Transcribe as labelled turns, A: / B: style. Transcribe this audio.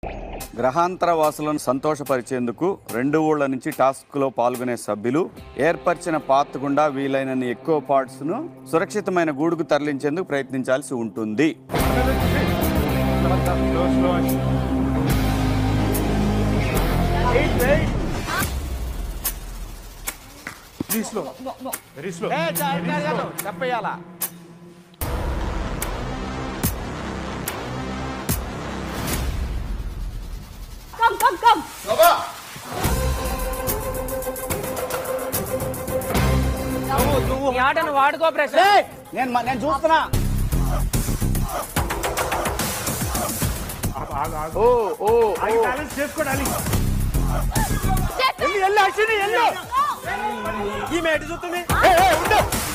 A: గ్రహాంతర వాసులను సంతోషపరిచేందుకు రెండు ఊళ్ళ నుంచి టాస్క్లో పాల్గొనే సభ్యులు ఏర్పరిచిన పాత్ గుండా వీలైనన్ని ఎక్కువ పార్ట్స్ను సురక్షితమైన గూడుకు తరలించేందుకు ప్రయత్నించాల్సి ఉంటుంది
B: చెప్పేయాలా
C: Come, come, come.
D: ఈ ఆటను వాడుకో ప్రశ్న
B: నేను మ- నేను చూస్తున్నా ఓ ఓ
E: బ్యాలెన్స్ చేసుకోండి
B: ఎల్లు ఎల్లు అశ్విని ఎల్లు
E: ఈమె ఎటు చూస్తుంది
B: ఏయ్, ఏయ్, ఉండు